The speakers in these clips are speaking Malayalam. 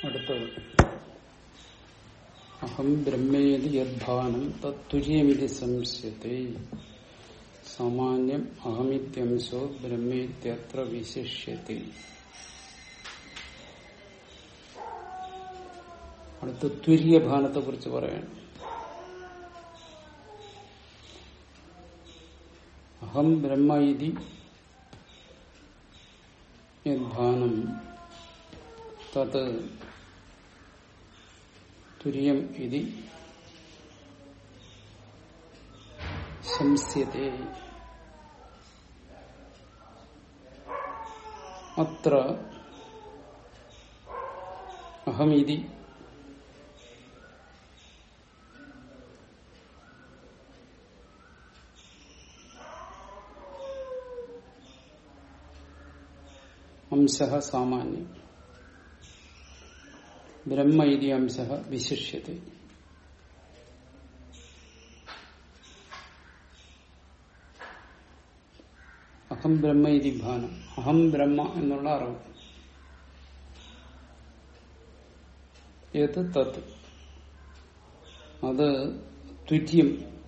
അടുത്തത് അഹം ബ്രഹ്മേതി യദ്ഭാനം തത്തുര്യമിതി സംശയത്തെ സാമാന്യം അഹമിത്യംശോ ബ്രഹ്മേത്യത്ര വിശിഷ്യത്തെ അടുത്ത തുര്യഭാനത്തെ കുറിച്ച് പറയാണ് അഹം ബ്രഹ്മ ഇതി യദ്ഭാനം തത് തുര്യം ഇതി സംസ്യത്തെ അത്ര അഹമിതി അംശ സാമാന്യം ബ്രഹ്മ ഇതി അംശ വിശിഷ്യത്തെ അഹം ബ്രഹ്മ ഇതി ഭാനം അഹം ബ്രഹ്മ എന്നുള്ള അറിവ് ഏത് തത് അത് തുര്യം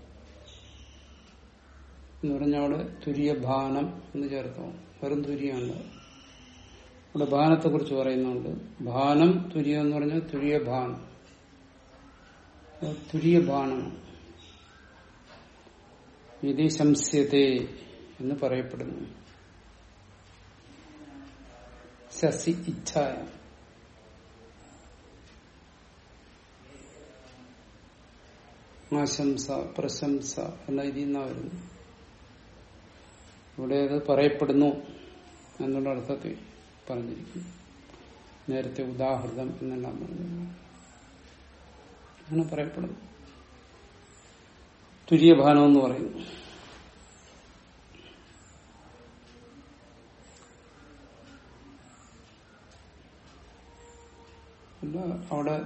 എന്ന് പറഞ്ഞ അവിടെ തുര്യഭാനം എന്ന് ചേർത്തോ വെറും തുര്യമല്ല ഇവിടെ ഭാനത്തെ കുറിച്ച് പറയുന്നുണ്ട് ഭാനം തുര്യം എന്ന് പറഞ്ഞാൽ തുര്യഭാനം തുര്യഭാനം ഇത് ശംസ്യത്തെ എന്ന് പറയപ്പെടുന്നു ശസി ഇച്ഛായ ആശംസ പ്രശംസ എന്ന ഇതിൽ നിന്നാ വരുന്നു ഇവിടെ അത് പറയപ്പെടുന്നു എന്നുള്ള അർത്ഥത്തിൽ പറഞ്ഞിരിക്കുന്നു നേരത്തെ ഉദാഹൃതം എന്നെല്ലാം പറഞ്ഞു അങ്ങനെ പറയപ്പെടുന്നു തുര്യഭാനം എന്ന് പറയുന്നു അല്ല അവിടെ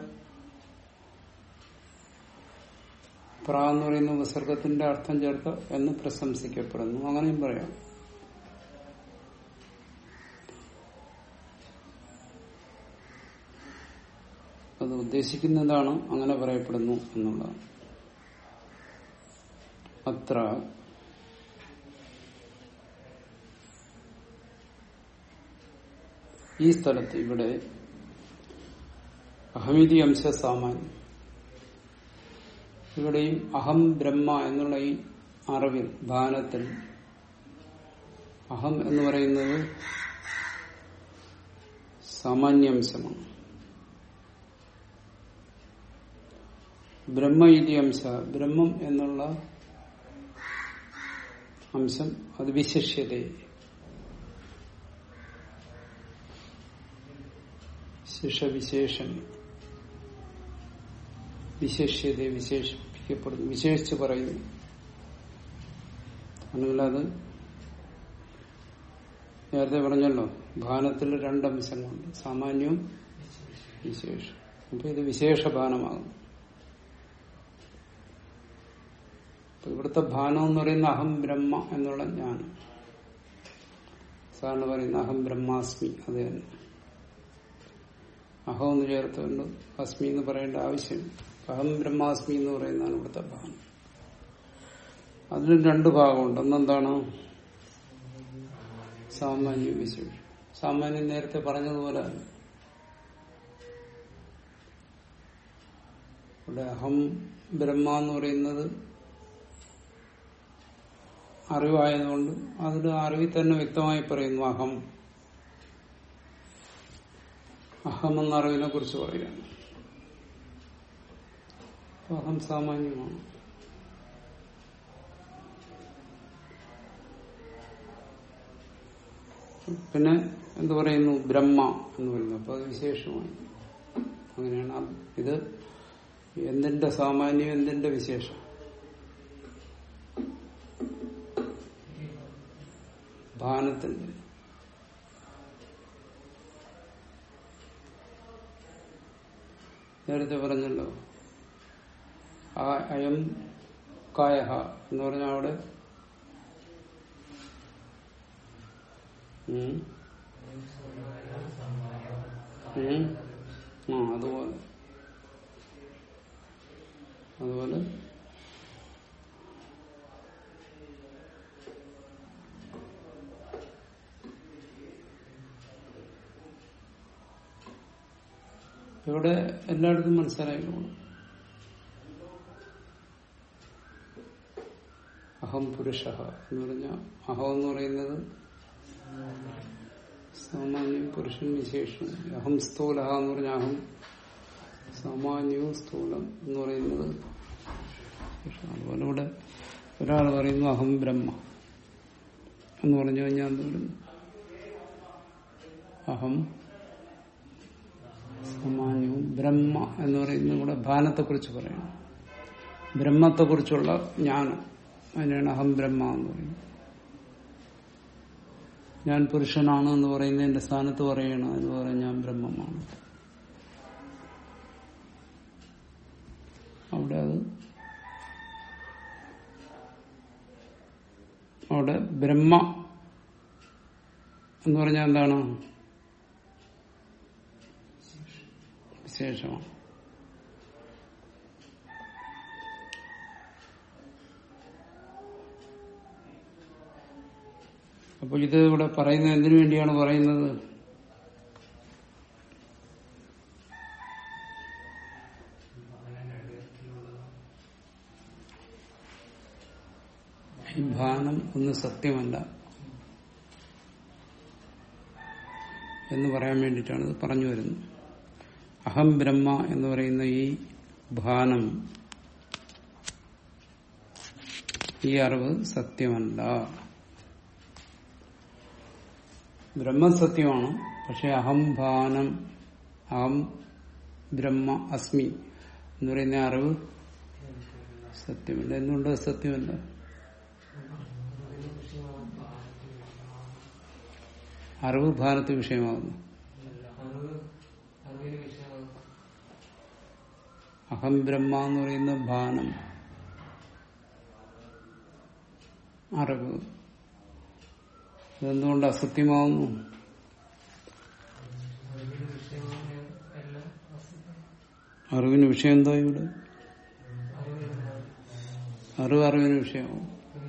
പ്ര എന്ന് പറയുന്ന വിസർഗത്തിന്റെ അർത്ഥം ചേർത്ത് എന്ന് പ്രശംസിക്കപ്പെടുന്നു അങ്ങനെയും പറയാം അത് ഉദ്ദേശിക്കുന്നതാണ് അങ്ങനെ പറയപ്പെടുന്നു എന്നുള്ളതാണ് അത്ര ഈ സ്ഥലത്ത് ഇവിടെ അഹമിതി അംശ സാമാന്യം ഇവിടെയും അഹം ബ്രഹ്മ എന്നുള്ള ഈ അറിവിൽ ഭാനത്തിൽ അഹം എന്ന് പറയുന്നത് സാമാന്യാംശമാണ് ബ്രഹ്മ ഇതി അംശ ബ്രഹ്മം എന്നുള്ള അംശം അത് വിശിഷ്യത ശിഷവിശേഷൻ വിശേഷ്യത വിശേഷിപ്പിക്കപ്പെടുന്നു വിശേഷിച്ച് പറയുന്നു അല്ലെങ്കിൽ അത് നേരത്തെ പറഞ്ഞല്ലോ ഭാനത്തിൽ രണ്ടംശങ്ങളുണ്ട് സാമാന്യവും വിശേഷം അപ്പൊ ഇത് വിശേഷഭാനമാകും ഇവിടുത്തെ ഭാനം എന്ന് പറയുന്ന അഹം ബ്രഹ്മ എന്നുള്ള ജ്ഞാനം സാറിന് പറയുന്ന അഹം ബ്രഹ്മാസ്മി അത് തന്നെ അഹം എന്ന് ചേർത്തുകൊണ്ട് അസ്മി എന്ന് പറയേണ്ട ആവശ്യം അഹം ബ്രഹ്മാസ്മി എന്ന് പറയുന്നതാണ് ഇവിടുത്തെ ഭാനം അതിന് രണ്ട് ഭാഗമുണ്ട് ഒന്നെന്താണ് സാമാന്യ വിശേഷം സാമാന്യം നേരത്തെ പറഞ്ഞതുപോലെ ഇവിടെ അഹം ബ്രഹ്മ എന്ന് പറയുന്നത് അറിവായതുകൊണ്ട് അതിൽ അറിവിൽ തന്നെ വ്യക്തമായി പറയുന്നു അഹം അഹം എന്ന അറിവിനെ കുറിച്ച് പറയുകയാണ് അഹം സാമാന്യമാണ് പിന്നെ എന്ത് പറയുന്നു ബ്രഹ്മ എന്ന് പറയുന്നു അപ്പൊ അത് വിശേഷമായി അങ്ങനെയാണ് ഇത് എന്തിന്റെ സാമാന്യം എന്തിന്റെ വിശേഷം ഭാനത്തിന്റെ നേരത്തെ പറഞ്ഞല്ലോ ആ അയം കായ എന്ന് പറഞ്ഞാൽ അവിടെ ഉം. ഉം. ആ അതുപോലെ അതുപോലെ ഇവിടെ എല്ലായിടത്തും മനസ്സിലായിക്കോളും അഹം പുരുഷ എന്ന് പറഞ്ഞ അഹം എന്ന് പറയുന്നത് സാമാന്യം പുരുഷൻ വിശേഷം അഹം സ്ഥൂല എന്ന് പറഞ്ഞ അഹം സാമാന്യവും സ്ഥൂലം എന്ന് പറയുന്നത് വിശേഷം. അതുപോലെ ഇവിടെ ഒരാൾ പറയുന്നു അഹം ബ്രഹ്മ എന്ന് പറഞ്ഞു കഴിഞ്ഞാൽ എന്ത് വരുന്നു അഹം സാമാന്യവും ബ്രഹ്മ എന്ന് പറയുന്നത് ഇവിടെ ഭാനത്തെ കുറിച്ച് പറയണം ബ്രഹ്മത്തെ കുറിച്ചുള്ള ജ്ഞാനം അതിനാണ് അഹം ബ്രഹ്മ എന്ന് പറയുന്നത് ഞാൻ പുരുഷനാണ് എന്ന് പറയുന്നതിന്റെ സ്ഥാനത്ത് പറയണം എന്ന് പറയാൻ ഞാൻ ബ്രഹ്മമാണ് അവിടെ അത് അവിടെ ബ്രഹ്മ എന്ന് പറഞ്ഞാൽ എന്താണ് വിശേഷമാണ് അപ്പൊ ഇത് ഇവിടെ പറയുന്നത് എന്തിനു വേണ്ടിയാണ് പറയുന്നത് ഈ ഭാനം ഒന്ന് സത്യമല്ല എന്ന് പറയാൻ വേണ്ടിയിട്ടാണ് ഇത് പറഞ്ഞു വരുന്നത് അഹം ബ്രഹ്മ എന്ന് പറയുന്ന ഈ ഭാനം ഈ അറിവ് സത്യമല്ല ബ്രഹ്മസത്യമാണ് പക്ഷെ അഹംഭാനം അഹം ബ്രഹ്മ അസ്മി എന്ന് പറയുന്ന അറിവ് സത്യമല്ല എന്തുകൊണ്ട് അത് സത്യമല്ല അറിവ് ഭാനത്ത് വിഷയമാകുന്നു അഹം ബ്രഹ്മ എന്ന് പറയുന്ന ഭാനം അറിവ് ഇതെന്തുകൊണ്ട് അസത്യമാവുന്നു അറിവിന് വിഷയം എന്താ ഇവിടെ അറിവ് അറിവിന് വിഷയമാവും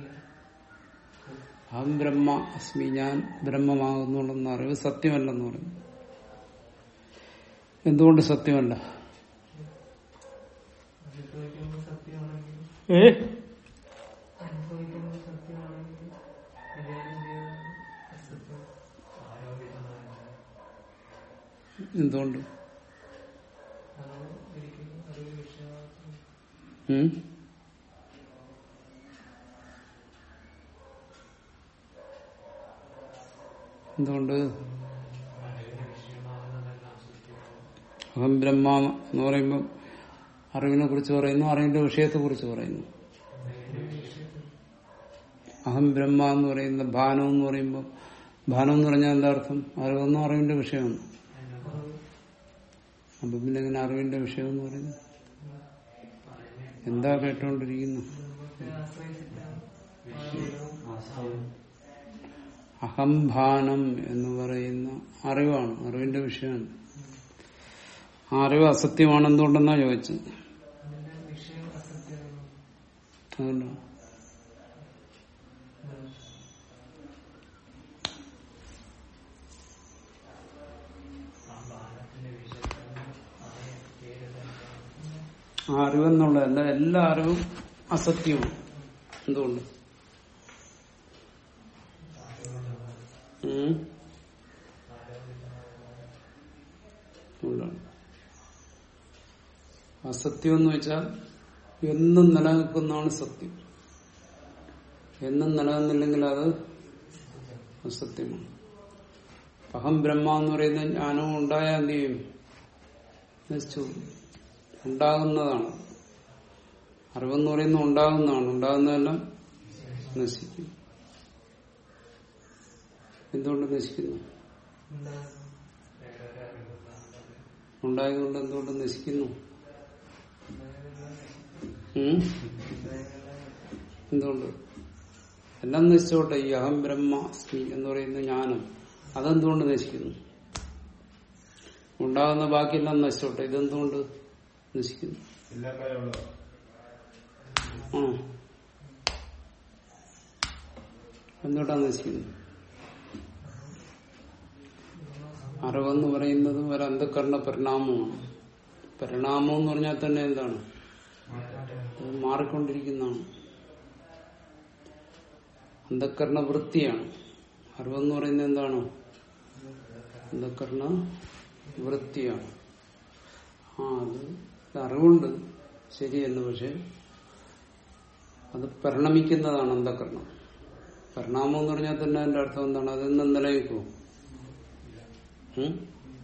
അഹം ബ്രഹ്മ അസ്മി ഞാൻ ബ്രഹ്മമാകുന്നുള്ളെന്ന അറിവ് സത്യമല്ലെന്ന് പറയുന്നു എന്തുകൊണ്ട് സത്യമല്ല ഏ എന്തുകൊണ്ട് ഉം? എന്തുകൊണ്ട് അഹം ബ്രഹ്മ എന്ന് പറയുമ്പോൾ അറിവിനെ കുറിച്ച് പറയുന്നു അറിവിന്റെ വിഷയത്തെ കുറിച്ച് പറയുന്നു അഹം ബ്രഹ്മ എന്ന് പറയുന്ന ഭാനം എന്ന് പറയുമ്പോൾ ഭാനം എന്ന് പറഞ്ഞാൽ എന്താ അർത്ഥം അറിവൊന്നും അറിവിന്റെ വിഷയമാണ് അപ്പൊ പിന്നെ എങ്ങനെ അറിവിന്റെ വിഷയം എന്ന് പറയുന്നത് എന്താ കേട്ടോണ്ടിരിക്കുന്നു അഹംഭാനം എന്ന് പറയുന്ന അറിവാണ് അറിവിന്റെ വിഷയമാണ് ആ അറിവ് അസത്യമാണ് എന്തുകൊണ്ടെന്നാ ചോദിച്ചത് അതുകൊണ്ടാണ് ആ അറിവെന്നുള്ളതല്ല എല്ലാ അറിവും അസത്യമാണ് എന്തുകൊണ്ട് ഉം? അതുകൊണ്ടാണ് അസത്യം എന്ന് വെച്ചാൽ എന്നും നിലനിൽക്കുന്നതാണ് സത്യം എന്നും നിലനിന്നില്ലെങ്കിൽ അത് അസത്യമാണ് അഹം ബ്രഹ്മ എന്ന് പറയുന്ന ജ്ഞാനവും ഉണ്ടായാൽ എന്ത് ചെയ്യും നശിച്ചു പോകും. ഉണ്ടാകുന്നതാണ് അറിവെന്ന് പറയുന്നത് ഉണ്ടാകുന്നതാണ് ഉണ്ടാകുന്നതെല്ലാം നശിക്കും എന്തുകൊണ്ട് നശിക്കുന്നു ഉണ്ടായതുകൊണ്ട് എന്തുകൊണ്ട് നശിക്കുന്നു ഉം? എന്തുകൊണ്ട് എല്ലാം നശിച്ചോട്ടെ ഈ അഹം ബ്രഹ്മ അസ്മി എന്ന് പറയുന്ന ജ്ഞാനം അതെന്തുകൊണ്ട് നശിക്കുന്നു ഉണ്ടാകുന്ന ബാക്കിയെല്ലാം നശിച്ചോട്ടെ ഇതെന്തുകൊണ്ട് നശിക്കുന്നു എല്ലാ കാര്യമുള്ള ആ എന്തുകൊണ്ടാ നശിക്കുന്നത് അറിവെന്ന് പറയുന്നത് ഒരു അന്ധകരണ പരിണാമമാണ് പരിണാമം എന്ന് പറഞ്ഞാൽ തന്നെ എന്താണ് അത് മാറിക്കൊണ്ടിരിക്കുന്നതാണ് അന്ധകരണ വൃത്തിയാണ് അറിവെന്ന് പറയുന്നത് എന്താണ് അന്ധകരണ വൃത്തിയാണ് ആ അത് ഇത് അറിവുണ്ട് ശരിയല്ല പക്ഷെ അത് പരിണമിക്കുന്നതാണ് അന്ധകരണം പരിണാമം എന്ന് പറഞ്ഞാൽ തന്നെ അതിന്റെ അർത്ഥം എന്താണ് അതെന്നും നിലനിൽക്കുമോ ഉം?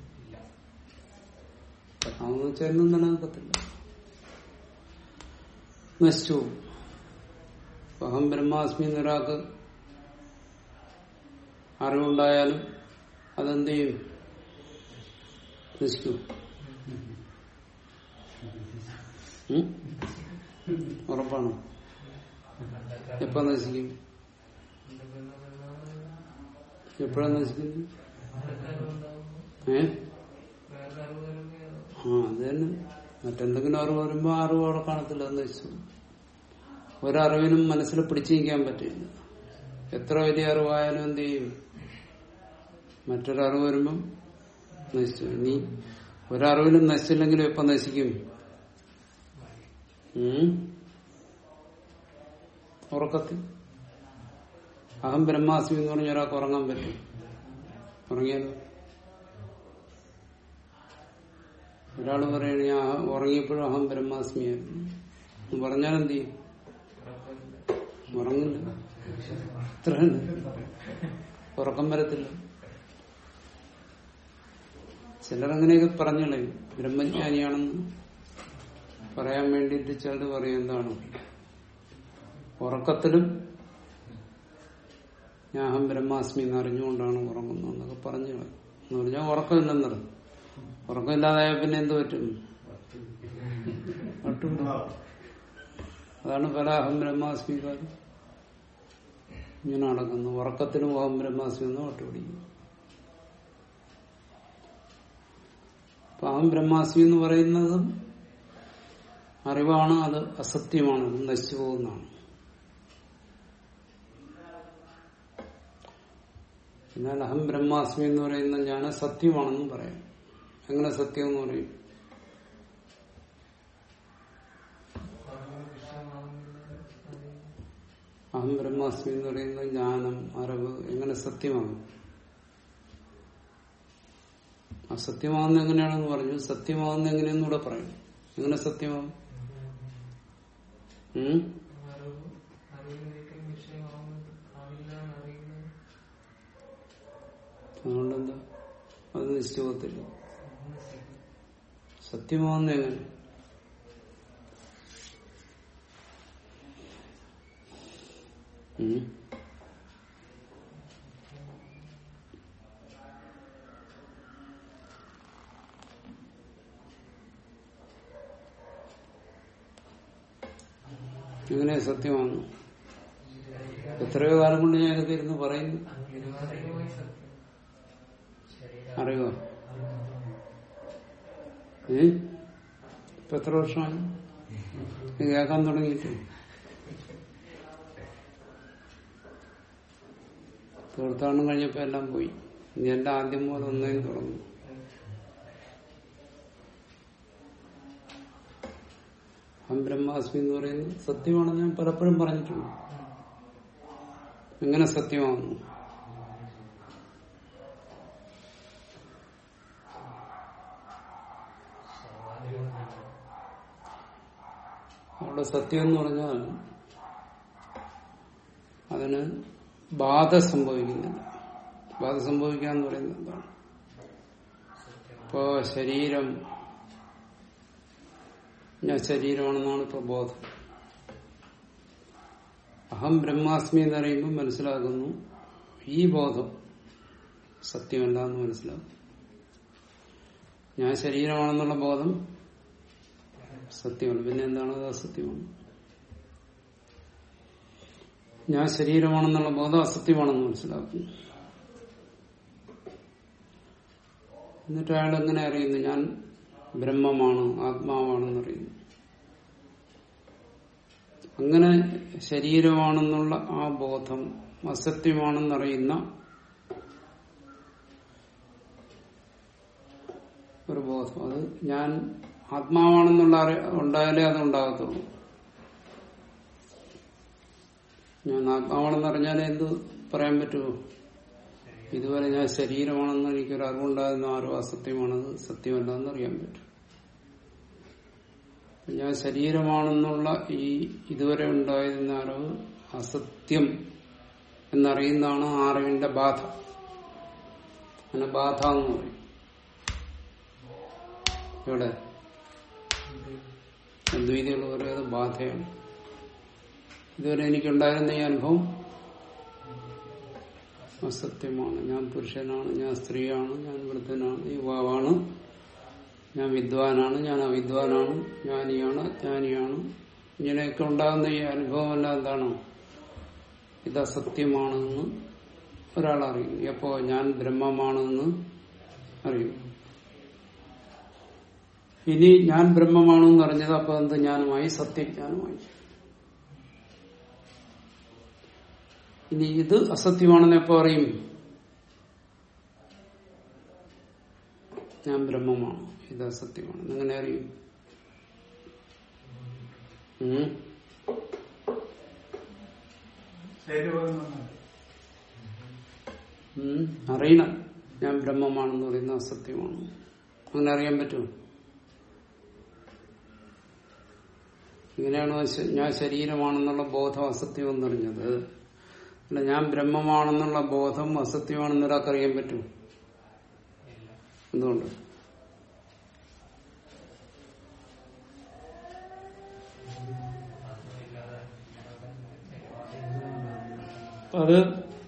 പരിണാമം എന്ന് വെച്ചാൽ എന്നും നിലനിൽക്കത്തില്ല നശിച്ചു പോകും. ഇപ്പൊ അഹം ബ്രഹ്മാസ്മി എന്നൊരാൾക്ക് അറിവുണ്ടായാലും അതെന്ത് ചെയ്യും നശിക്കും ഉം? ഉറപ്പാണോ എപ്പോ നശിക്കും എപ്പോഴാ നശിക്കുന്നത് ഏ ആ അത് തന്നെ മറ്റെന്തെങ്കിലും അറിവ് വരുമ്പോ ആ അറിവ് അവിടെ കാണത്തില്ല അത് നശിച്ചു ഒരറിവിനും മനസ്സിൽ പിടിച്ചു നിൽക്കാൻ പറ്റില്ല എത്ര വലിയ അറിവായാലും എന്ത് ചെയ്യും മറ്റൊരറിവ് വരുമ്പം നശിച്ചു ഇനി ഒരറിവിനും നശിച്ചില്ലെങ്കിലും എപ്പോ നശിക്കും ഉം? ഉറക്കത്തിൽ അഹം ബ്രഹ്മാസ്മി എന്ന് പറഞ്ഞ ഒരാൾക്ക് ഉറങ്ങാൻ പറ്റും ഉറങ്ങിയാലോ ഒരാൾ പറയണ ഞാൻ ഉറങ്ങിയപ്പോഴും അഹം ബ്രഹ്മാസ്മിയായിരുന്നു എന്ന് പറഞ്ഞാൽ എന്ത് ചെയ്യും ഉറങ്ങില്ല ഇത്ര തന്നെ. ഉറക്കം വരത്തില്ല ചിലരങ്ങനെയൊക്കെ പറഞ്ഞോളയും ബ്രഹ്മജ്ഞാനിയാണെന്ന് പറയാൻ വേണ്ടിയിട്ട് ചിലർ പറയും എന്താണ് ഉറക്കത്തിലും ഞാൻ അഹം ബ്രഹ്മാസ്മി എന്ന് അറിഞ്ഞുകൊണ്ടാണ് ഉറങ്ങുന്നത് എന്നൊക്കെ പറഞ്ഞു കളയും. എന്ന് പറഞ്ഞാൽ ഉറക്കമില്ലെന്നറിയും ഉറക്കമില്ലാതായ പിന്നെ എന്ത് പറ്റും പറ്റും അതാണ് പല അഹം ബ്രഹ്മാസ്മിക്കാർ ഇങ്ങനെ നടക്കുന്നു ഉറക്കത്തിലും അഹം ബ്രഹ്മാസ്മി എന്ന് ഒട്ടുപിടിക്കും അപ്പൊ അഹം ബ്രഹ്മാസ്മി എന്ന് പറയുന്നതും അറിവാണ് അത് അസത്യമാണ് അത് നശിച്ചു പോകുന്നതാണ് എന്നാൽ അഹം ബ്രഹ്മാസ്മി എന്ന് പറയുന്ന ഞാൻ സത്യമാണെന്നും പറയാം എങ്ങനെ സത്യം എന്ന് പറയും അഹം ബ്രഹ്മാസ്മി എന്ന് പറയുന്ന ജ്ഞാനം അറിവ് എങ്ങനെ സത്യമാകും അസത്യമാകുന്ന എങ്ങനെയാണെന്ന് പറഞ്ഞു സത്യമാകുന്ന എങ്ങനെയെന്നൂടെ പറയും എങ്ങനെ സത്യമാകും ഉം? അതുകൊണ്ടെന്താ അത് നിശ്ചയ പോകത്തില്ല സത്യമാകുന്ന എങ്ങനെ ഉം? എങ്ങനെയാ സത്യമാകുന്നു എത്രയോ കാലം കൊണ്ട് ഞാൻ ഇതൊക്കെ ഇരുന്ന് പറയുന്നു അറിയോ ഏ ഇപ്പൊ എത്ര വർഷമായി ഇത് കേൾക്കാൻ തുടങ്ങിയിട്ട് തീർത്ഥാടനം കഴിഞ്ഞപ്പോ എല്ലാം പോയി ഇനി എന്റെ ആദ്യം മുതൽ ഒന്നേ തുടങ്ങും അഹം ബ്രഹ്മാസ്മി എന്ന് പറയുന്നത് സത്യമാണെന്ന് ഞാൻ പലപ്പോഴും പറഞ്ഞിട്ടുണ്ട് എങ്ങനെ സത്യമാകുന്നു അവിടെ സത്യം എന്ന് പറഞ്ഞാൽ അതിന് ബാധ സംഭവിക്കുന്നില്ല ബാധ സംഭവിക്കുക എന്ന് പറയുന്നത് എന്താണ് ഇപ്പോ ശരീരം ഞാൻ ശരീരമാണെന്നാണ് ഇപ്പൊ ബോധം അഹം ബ്രഹ്മാസ്മി എന്നറിയുമ്പോൾ മനസ്സിലാകുന്നു ഈ ബോധം സത്യമല്ല എന്ന് മനസ്സിലാകും ഞാൻ ശരീരമാണെന്നുള്ള ബോധം സത്യമാണ് പിന്നെ എന്താണ് അത് അസത്യമാണ് ഞാൻ ശരീരമാണെന്നുള്ള ബോധം അസത്യമാണെന്ന് മനസ്സിലാക്കുന്നു എന്നിട്ട് അയാൾ എങ്ങനെ അറിയുന്നു ഞാൻ ബ്രഹ്മമാണ് ആത്മാവാണെന്നറിയുന്നു അങ്ങനെ ശരീരമാണെന്നുള്ള ആ ബോധം അസത്യമാണെന്നറിയുന്ന ഒരു ബോധം അത് ഞാൻ ആത്മാവാണെന്നുള്ള അറി- ഉണ്ടായാലേ അത് ഉണ്ടാകത്തുള്ളൂ ഞാൻ ആത്മാവാണെന്ന് അറിഞ്ഞാലേ എന്ത് പറയാൻ പറ്റുമോ ഇതുവരെ ഞാൻ ശരീരമാണെന്ന് എനിക്കൊരു അറിവുണ്ടായിരുന്ന ആരോ അസത്യമാണത് സത്യമല്ല എന്ന് അറിയാൻ പറ്റും ഞാൻ ശരീരമാണെന്നുള്ള ഈ ഇതുവരെ ഉണ്ടായിരുന്ന അറിവ് അസത്യം എന്നറിയുന്നതാണ് ആ അറിവിന്റെ ബാധ അങ്ങനെ ബാധ എന്ന് പറയും ഇവിടെ അദ്വൈതികൾ പറയുന്നത് ബാധയാണ് ഇതുവരെ എനിക്കുണ്ടായിരുന്ന ഈ അനുഭവം അസത്യമാണ് ഞാൻ പുരുഷനാണ് ഞാൻ സ്ത്രീയാണ് ഞാൻ വൃദ്ധനാണ് യുവാവാണ് ഞാൻ വിദ്വാനാണ് ഞാൻ അവിദ്വാനാണ് ജ്ഞാനിയാണ് അജ്ഞാനിയാണ് ഇങ്ങനെയൊക്കെ ഉണ്ടാകുന്ന ഈ അനുഭവം എല്ലാം എന്താണ് ഇത് അസത്യമാണെന്ന് ഒരാൾ അറിയും എപ്പോ ഞാൻ ബ്രഹ്മമാണെന്ന് അറിയും ഇനി ഞാൻ ബ്രഹ്മമാണെന്ന് അറിഞ്ഞത് അപ്പൊ എന്ത് ജ്ഞാനമായി സത്യജ്ഞാനമായി ഇനി ഇത് അസത്യമാണെന്ന് എപ്പോ അറിയും ഞാൻ ബ്രഹ്മമാണ് ഇത് അസത്യമാണ് എങ്ങനെ അറിയും ഉം? ഉം. അറിയണം ഞാൻ ബ്രഹ്മമാണെന്ന് പറയുന്ന അസത്യമാണ് അങ്ങനെ അറിയാൻ പറ്റുമോ ഇങ്ങനെയാണോ ശ- ഞാൻ ശരീരമാണെന്നുള്ള ബോധം അസത്യം എന്നറിഞ്ഞത് അല്ല ഞാൻ ബ്രഹ്മമാണെന്നുള്ള ബോധം അസത്യമാണെന്ന് ഒരാൾക്ക് അറിയാൻ പറ്റും എന്തുകൊണ്ട് അത്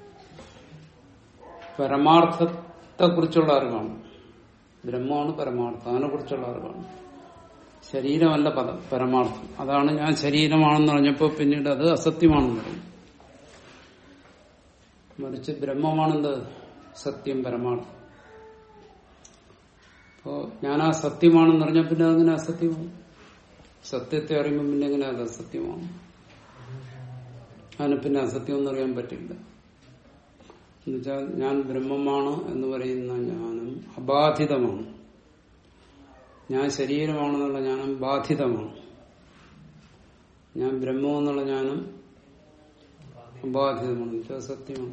പരമാർത്ഥത്തെ കുറിച്ചുള്ള അറിവാണ് ബ്രഹ്മമാണ് പരമാർത്ഥം അതിനെ കുറിച്ചുള്ള അറിവാണ് ശരീരമല്ല പദം പരമാർത്ഥം അതാണ് ഞാൻ ശരീരമാണെന്ന് പറഞ്ഞപ്പോൾ പിന്നീട് അത് അസത്യമാണെന്ന് പറയും മറിച്ച് ബ്രഹ്മമാണെന്ത് സത്യം പരമാർത്ഥം അപ്പോ ഞാൻ ആ സത്യമാണെന്ന് പറഞ്ഞാൽ പിന്നെ അങ്ങനെ അസത്യമാണ് സത്യത്തെ അറിയുമ്പോൾ പിന്നെ എങ്ങനെ അത് അസത്യമാണ് അതിന് പിന്നെ അസത്യം എന്ന് അറിയാൻ പറ്റില്ല എന്നുവെച്ചാൽ ഞാൻ ബ്രഹ്മമാണ് എന്ന് പറയുന്ന ജ്ഞാനം അബാധിതമാണ് ഞാൻ ശരീരമാണെന്നുള്ള ജ്ഞാനം ബാധിതമാണ് ഞാൻ ബ്രഹ്മം എന്നുള്ള ജ്ഞാനം അബാധിതമാണ് എന്നുവെച്ചാൽ സത്യമാണ്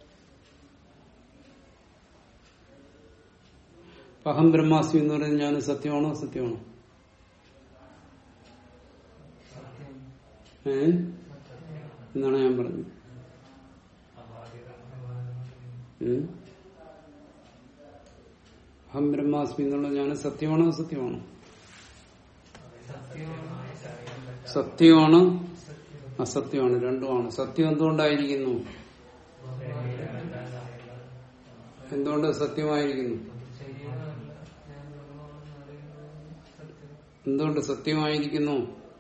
അപ്പൊ അഹം ബ്രഹ്മാസ്മി എന്ന് പറയുന്നത് ഞാൻ സത്യമാണോ അസത്യമാണോ ഏ എന്നാണ് ഞാൻ പറഞ്ഞത് ഉം? അഹം ബ്രഹ്മാസ്മി എന്നുള്ള ഞാൻ സത്യമാണോ അസത്യമാണോ സത്യമാണ് അസത്യമാണ് രണ്ടുമാണ് സത്യം എന്തുകൊണ്ടായിരിക്കുന്നു എന്തുകൊണ്ട് സത്യമായിരിക്കുന്നു എന്തുകൊണ്ട് സത്യമായിരിക്കുന്നു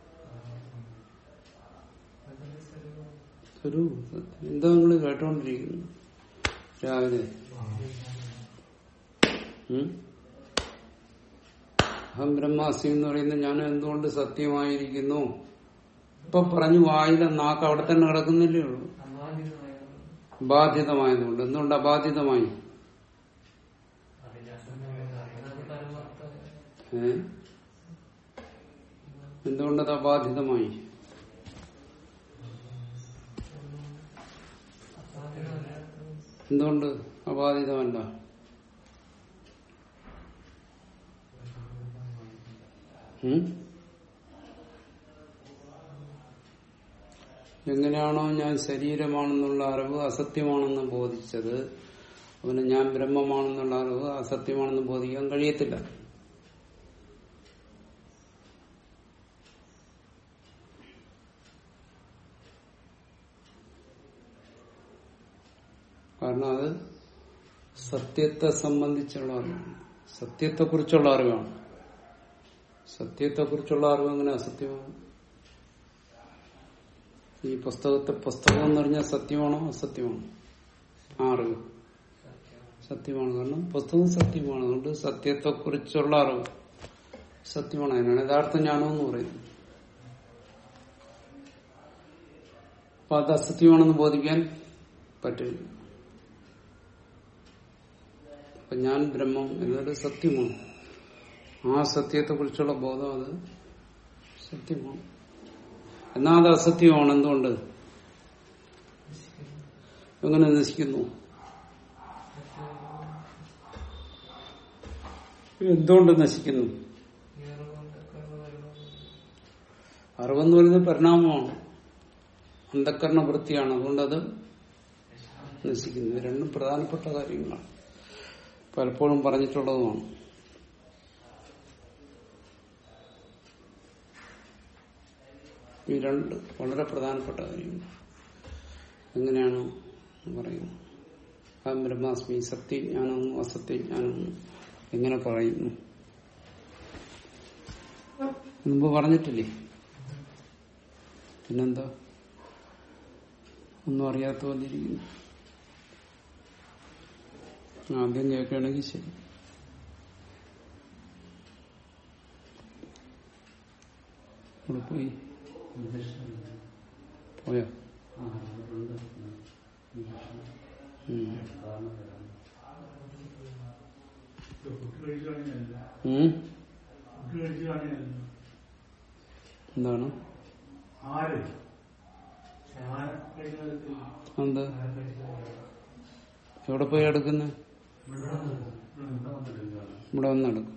ഒരു സത്യം. എന്താ നിങ്ങൾ കേട്ടോണ്ടിരിക്കുന്നു രാവിലെ ഉം? അഹം ബ്രഹ്മാസ്മി എന്ന് പറയുന്നത് ഞാൻ എന്തുകൊണ്ട് സത്യമായിരിക്കുന്നു ഇപ്പൊ പറഞ്ഞു വായിലെ നാക്ക് അവിടെ തന്നെ കിടക്കുന്നില്ലേ ഉള്ളൂ ബാധിതമായതുകൊണ്ട് എന്തുകൊണ്ട് അബാധിതമായി ഏ എന്തുകൊണ്ടത് അബാധിതമായി എന്തുകൊണ്ട് അബാധിതമല്ല ഉം? എങ്ങനെയാണോ ഞാൻ ശരീരമാണെന്നുള്ള അറിവ് അസത്യമാണെന്ന് ബോധിച്ചത് അവന് ഞാൻ ബ്രഹ്മമാണെന്നുള്ള അറിവ് അസത്യമാണെന്ന് ബോധിക്കാൻ കഴിയത്തില്ല കാരണം അത് സത്യത്തെ സംബന്ധിച്ചുള്ള അറിവാണ് സത്യത്തെക്കുറിച്ചുള്ള അറിവാണ് സത്യത്തെക്കുറിച്ചുള്ള അറിവ് എങ്ങനെ അസത്യമാണ് ഈ പുസ്തകത്തെ പുസ്തകം എന്ന് പറഞ്ഞാൽ സത്യമാണോ അസത്യമാണോ ആ അറിവ് സത്യമാണ് കാരണം പുസ്തകം സത്യമാണ് അതുകൊണ്ട് സത്യത്തെക്കുറിച്ചുള്ള അറിവ് സത്യമാണ് അതിനാണ് യഥാർത്ഥ ജ്ഞാനം എന്ന് പറയുന്നത് അപ്പൊ അത് അസത്യമാണെന്ന് ബോധിക്കാൻ പറ്റില്ല അപ്പൊ ഞാൻ ബ്രഹ്മം എന്നൊരു സത്യമാണ് ആ സത്യത്തെ കുറിച്ചുള്ള ബോധം അത് സത്യമാണ് എന്നാൽ അത് അസത്യമാണ് എന്തുകൊണ്ട് എങ്ങനെ നശിക്കുന്നു എന്തുകൊണ്ട് നശിക്കുന്നു അറിവെന്ന് പറയുന്നത് പരിണാമമാണ് അന്ധക്കരണ വൃത്തിയാണ് അതുകൊണ്ടത് നശിക്കുന്നു ഇത് രണ്ടും പ്രധാനപ്പെട്ട കാര്യങ്ങളാണ് പലപ്പോഴും പറഞ്ഞിട്ടുള്ളതുമാണ് ഈ രണ്ട് വളരെ പ്രധാനപ്പെട്ട കാര്യങ്ങൾ എങ്ങനെയാണ് പറയുന്നത് ആ ബ്രഹ്മാസ്മി സത്യജ്ഞാനമെന്നും അസത്യജ്ഞാനമെന്നും എങ്ങനെ പറയുന്നു മുമ്പ് പറഞ്ഞിട്ടില്ലേ പിന്നെന്താ ഒന്നും അറിയാത്ത പോലെ ഇരിക്കുന്നു ആദ്യം കേൾക്കുകയാണെങ്കിൽ ശരി ഇവിടെ പോയി പോയോ ഉം. ഉം? എന്താണ് ആര് എന്ത് എവിടെ പോയി എടുക്കുന്നത് ഇവിടെ വന്ന് എടുക്കും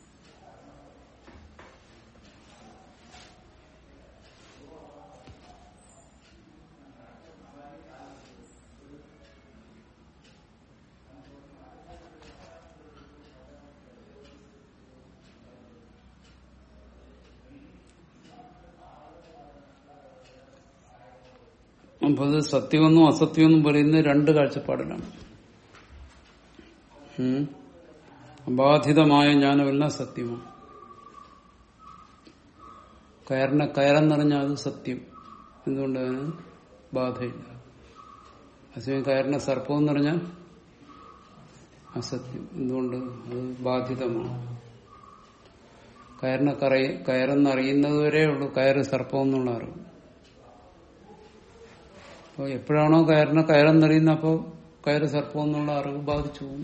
അപ്പൊ അത് സത്യമെന്നും അസത്യമെന്നും പറയുന്ന രണ്ട് കാഴ്ചപ്പാടിലാണ് ഉം. അബാധിതമായ ജ്ഞാനമെല്ലാം സത്യമാണ് കയറിനെ കയറെന്നറിഞ്ഞാൽ അത് സത്യം എന്തുകൊണ്ട് അതിന് ബാധയില്ല അതേസമയം കയറിനെ സർപ്പം എന്ന് പറഞ്ഞാൽ അസത്യം എന്തുകൊണ്ട് അത് ബാധിതമാണ് കയറിനെ കറയ കയറെന്നറിയുന്നത് വരെ ഉള്ളൂ കയറ് സർപ്പം എന്നുള്ള അറിവ് അപ്പോൾ എപ്പോഴാണോ കയറിനെ കയറെന്നറിയുന്നത് അപ്പോൾ കയറ് സർപ്പം എന്നുള്ള അറിവ് ബാധിച്ചു പോകും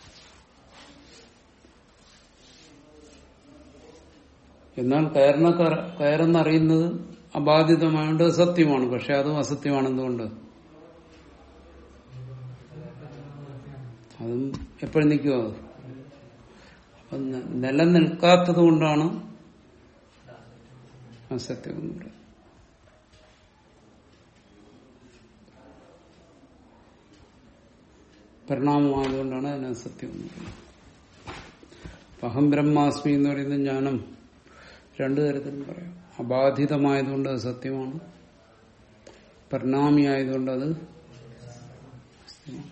എന്നാൽ കയറിനെ കറ- കയറെന്നറിയുന്നത് അബാധിതമായത് സത്യമാണ് പക്ഷെ അതും അസത്യമാണ് എന്തുകൊണ്ട് അതും എപ്പോഴും നിൽക്കുമോ അത് അപ്പം ന- നിലനിൽക്കാത്തത് കൊണ്ടാണ് അസത്യം എന്ന് പറയുന്നത് പരിണാമമായതുകൊണ്ടാണ് അതിന് അസത്യം എന്ന് പറയുന്നത് അപ്പൊ അഹം ബ്രഹ്മാസ്മി എന്ന് പറയുന്ന ജ്ഞാനം രണ്ടു തരത്തിലും പറയാം അബാധിതമായതുകൊണ്ട് അത് സത്യമാണ് പരിണാമിയായതുകൊണ്ട് അത് സത്യമാണ്.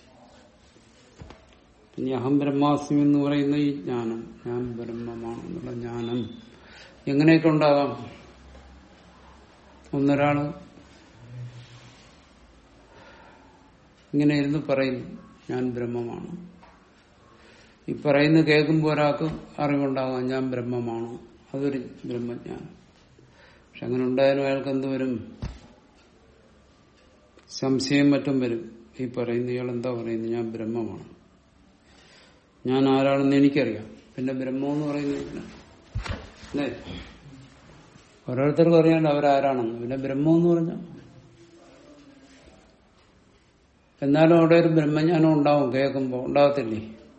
ഇനി അഹം ബ്രഹ്മാസ്മി എന്ന് പറയുന്ന ഈ ജ്ഞാനം ഞാൻ ബ്രഹ്മമാണ് എന്നുള്ള ജ്ഞാനം എങ്ങനെയൊക്കെ ഉണ്ടാകാം ഒന്നൊരാള് ഇങ്ങനെ ഇരുന്ന് പറയുന്നു ഞാൻ ബ്രഹ്മമാണ് ഈ പറയുന്ന കേൾക്കുമ്പോൾ ഒരാൾക്ക് അറിവുണ്ടാകാം ഞാൻ ബ്രഹ്മമാണ് അതൊരു ബ്രഹ്മജ്ഞാനം പക്ഷെ അങ്ങനെ ഉണ്ടായാലും അയാൾക്ക് എന്ത് വരും സംശയം മറ്റും വരും ഈ പറയുന്ന ഇയാൾ എന്താ പറയുന്നത് ഞാൻ ബ്രഹ്മമാണ് ഞാൻ ആരാണെന്ന് എനിക്കറിയാം പിന്നെ ബ്രഹ്മം എന്ന് പറയുന്നില്ല അല്ലേ ഓരോരുത്തർക്കും അറിയാണ്ട് അവരാരാണെന്ന് പിന്നെ ബ്രഹ്മം എന്ന് പറഞ്ഞാൽ എന്നാലും അവിടെ ഒരു ബ്രഹ്മജ്ഞാനം ഉണ്ടാവും കേൾക്കുമ്പോൾ ഉണ്ടാകത്തില്ലേ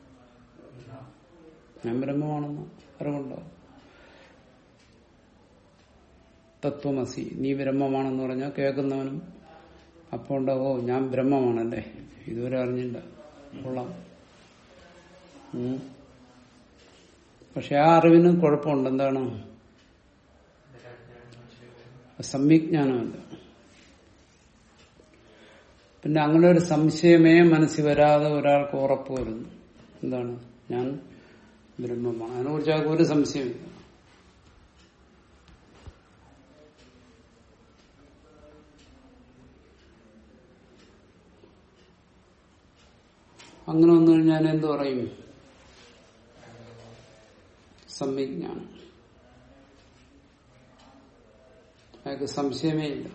ഞാൻ ബ്രഹ്മമാണെന്ന് അറിവുണ്ടാവും തത്വമസി നീ ബ്രഹ്മമാണെന്ന് പറഞ്ഞാൽ കേൾക്കുന്നവനും അപ്പൊ ഉണ്ടാവോ ഞാൻ ബ്രഹ്മമാണല്ലേ ഇതുവരെ അറിഞ്ഞില്ല കൊള്ളാം ഉം. പക്ഷെ ആ അറിവിന് കുഴപ്പമുണ്ട് എന്താണ് സംവിജ്ഞാനമല്ല പിന്നെ അങ്ങനെ ഒരു സംശയമേ മനസ്സിൽ വരാതെ ഒരാൾക്ക് ഉറപ്പ് വരുന്നു എന്താണ് ഞാൻ ബ്രഹ്മമാണ് അതിനെക്കുറിച്ച് ആൾക്ക് ഒരു സംശയമില്ല അങ്ങനെ വന്നു കഴിഞ്ഞാൽ എന്ത് പറയും സംവിജ്ഞാനം അയാൾക്ക് സംശയമേ ഇല്ല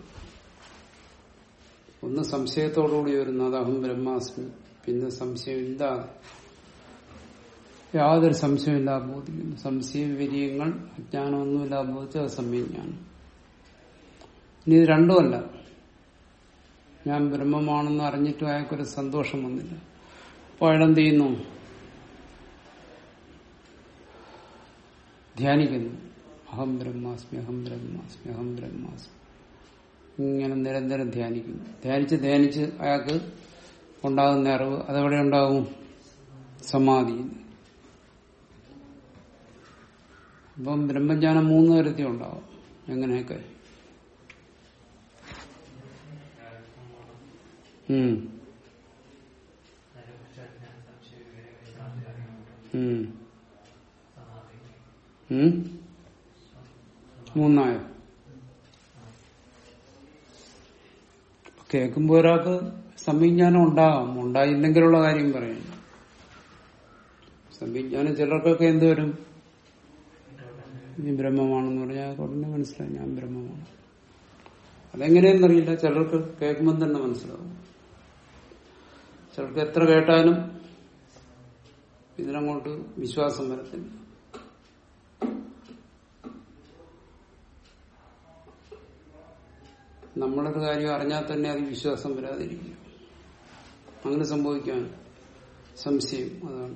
ഒന്ന് സംശയത്തോടുകൂടി വരുന്നു അത് അഹം ബ്രഹ്മാസ്മി പിന്നെ സംശയമില്ലാതെ യാതൊരു സംശയമില്ലാതെ ബോധിക്കുന്നു സംശയ വിപര്യങ്ങൾ അജ്ഞാനമൊന്നുമില്ലാതെ ബോധിച്ച അത് സംവിജ്ഞാനം ഇനി ഇത് രണ്ടുമല്ല ഞാൻ ബ്രഹ്മമാണെന്ന് അറിഞ്ഞിട്ടും അയാൾക്കൊരു സന്തോഷം വന്നില്ല അപ്പോൾ അയാളെന്ത് ചെയ്യുന്നു ധ്യാനിക്കുന്നു അഹം ബ്രഹ്മാസ്മി അഹം ബ്രഹ്മാസ്മി അഹം ബ്രഹ്മാസ്മി ഇങ്ങനെ നിരന്തരം ധ്യാനിക്കുന്നു ധ്യാനിച്ച് ധ്യാനിച്ച് അയാൾക്ക് ഉണ്ടാകുന്ന അറിവ് അതെവിടെ ഉണ്ടാവും സമാധിയിൽ അപ്പം ബ്രഹ്മജ്ഞാനം മൂന്ന് തരത്തിൽ ഉണ്ടാവും എങ്ങനെയൊക്കെ ഉം. ഉം. ഉം. മൂന്നായോ കേൾക്കുമ്പോ ഒരാൾക്ക് സംവിജ്ഞാനം ഉണ്ടാകാം ഉണ്ടായില്ലെങ്കിലുള്ള കാര്യം പറയുന്നു സംവിജ്ഞാനം ചിലർക്കൊക്കെ എന്ത് വരും നീ ബ്രഹ്മമാണെന്ന് പറഞ്ഞാൽ ഉടനെ മനസ്സിലായി ഞാൻ ബ്രഹ്മമാണ് അതെങ്ങനെയെന്നറിയില്ല ചിലർക്ക് കേൾക്കുമ്പോൾ തന്നെ മനസ്സിലാവും ചിലർക്ക് എത്ര കേട്ടാലും ഇതിനങ്ങോട്ട് വിശ്വാസം വരത്തില്ല നമ്മളൊരു കാര്യം അറിഞ്ഞാൽ തന്നെ അത് വിശ്വാസം വരാതിരിക്കുക അങ്ങനെ സംഭവിക്കാൻ സംശയം അതാണ്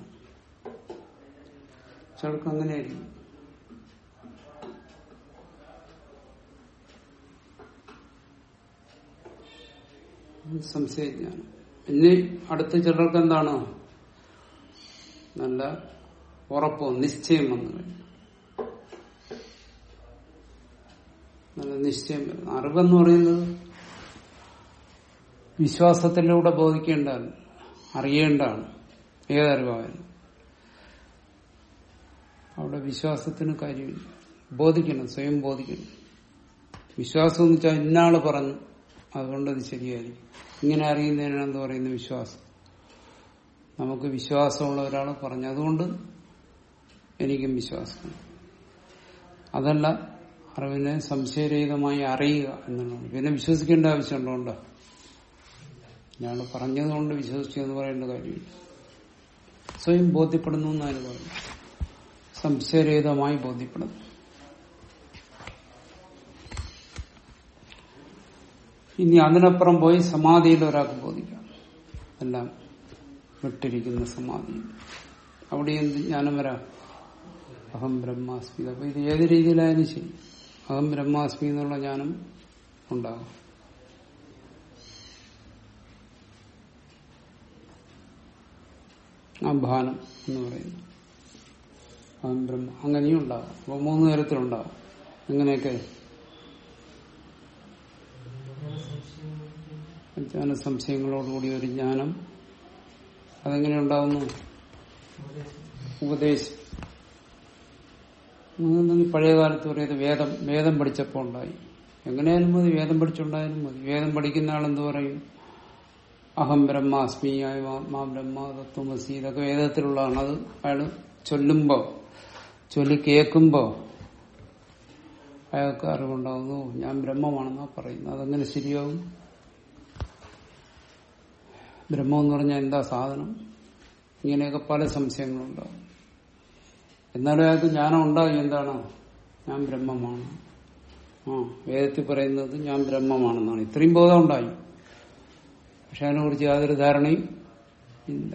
ചിലർക്ക് അങ്ങനെയായിരിക്കും സംശയജ്ഞാനം ഇനി അടുത്ത ചിലർക്ക് എന്താണ് നല്ല ഉറപ്പോ നിശ്ചയം വന്നു കഴിഞ്ഞു നല്ല നിശ്ചയം വരുന്നു അറിവെന്ന് പറയുന്നത് വിശ്വാസത്തിലൂടെ ബോധിക്കേണ്ടതാണ് അറിയേണ്ടതാണ് ഏതറിവായാലും അവിടെ വിശ്വാസത്തിന് കാര്യമില്ല ബോധിക്കണം സ്വയം ബോധിക്കണം വിശ്വാസം എന്ന് വെച്ചാൽ ഇന്നാള് പറഞ്ഞു അതുകൊണ്ട് അത് ശരിയായിരിക്കും ഇങ്ങനെ അറിയുന്നതിനാണ് എന്ത് പറയുന്നത് വിശ്വാസം നമുക്ക് വിശ്വാസമുള്ള ഒരാൾ പറഞ്ഞു അതുകൊണ്ട് എനിക്കും വിശ്വാസം അതല്ല അറിവിനെ സംശയരഹിതമായി അറിയുക എന്നുള്ളത് പിന്നെ വിശ്വസിക്കേണ്ട ആവശ്യമുണ്ടോ ഇയാൾ പറഞ്ഞതുകൊണ്ട് വിശ്വസിച്ചു എന്ന് പറയേണ്ട കാര്യമില്ല സ്വയം ബോധ്യപ്പെടുന്നു എന്നാണ് പറയുന്നത് സംശയരഹിതമായി ബോധ്യപ്പെടുന്നു ഇനി അതിനപ്പുറം പോയി സമാധിയിൽ ഒരാൾക്ക് ബോധിക്കാം എല്ലാം വിട്ടിരിക്കുന്ന സമാധി അവിടെ എന്ത് ജ്ഞാനം വരാം അഹം ബ്രഹ്മാസ്മി അപ്പൊ ഇത് ഏത് രീതിയിലായാലും ശരി അഹം ബ്രഹ്മാസ്മി എന്നുള്ള ജ്ഞാനം ഉണ്ടാകും ആ ഭാനം എന്ന് പറയുന്നു അഹം ബ്രഹ്മ അങ്ങനെയും ഉണ്ടാകും അപ്പൊ മൂന്ന് തരത്തിലുണ്ടാകും എങ്ങനെയൊക്കെ ജ്ഞാന സംശയങ്ങളോടുകൂടി ഒരു ജ്ഞാനം അതെങ്ങനെ ഉണ്ടാവുന്നു ഉപദേശം അതെന്തെങ്കിൽ പഴയ കാലത്ത് പറയുന്നത് വേദം വേദം പഠിച്ചപ്പോൾ ഉണ്ടായി എങ്ങനെയായാലും മതി വേദം പഠിച്ചുണ്ടായാലും മതി വേദം പഠിക്കുന്ന ആളെന്ത് പറയും അഹം ബ്രഹ്മാസ്മി ആത്മാ ബ്രഹ്മ തത്വമസി ഇതൊക്കെ വേദത്തിലുള്ളതാണ് അത് അയാൾ ചൊല്ലുമ്പോ ചൊല്ലി കേൾക്കുമ്പോ അയാൾക്ക് അറിവുണ്ടാകുന്നു ഞാൻ ബ്രഹ്മമാണെന്നാ പറയുന്നത് അതെങ്ങനെ ശരിയാവും ബ്രഹ്മം എന്ന് പറഞ്ഞാൽ എന്താ സാധനം ഇങ്ങനെയൊക്കെ പല സംശയങ്ങളുണ്ടാവും എന്നാലും അയാൾക്ക് ജ്ഞാനം ഉണ്ടായി എന്താണ് ഞാൻ ബ്രഹ്മമാണ് ആ വേദത്തിൽ പറയുന്നത് ഞാൻ ബ്രഹ്മമാണെന്നാണ് ഇത്രയും ബോധം ഉണ്ടായി പക്ഷെ അതിനെക്കുറിച്ച് യാതൊരു ധാരണയും ഇല്ല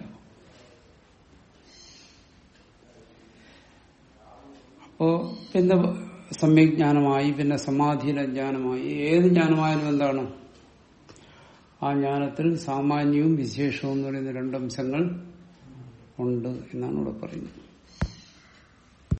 അപ്പോ പിന്നെ സമ്യജ്ഞാനമായി പിന്നെ സമാധിയിലെ ജ്ഞാനമായി ഏത് ജ്ഞാനമായാലും എന്താണ് ആ ജ്ഞാനത്തിൽ സാമാന്യവും വിശേഷവും എന്ന് പറയുന്ന രണ്ടംശങ്ങൾ ഉണ്ട് എന്നാണ് ഇവിടെ പറയുന്നത്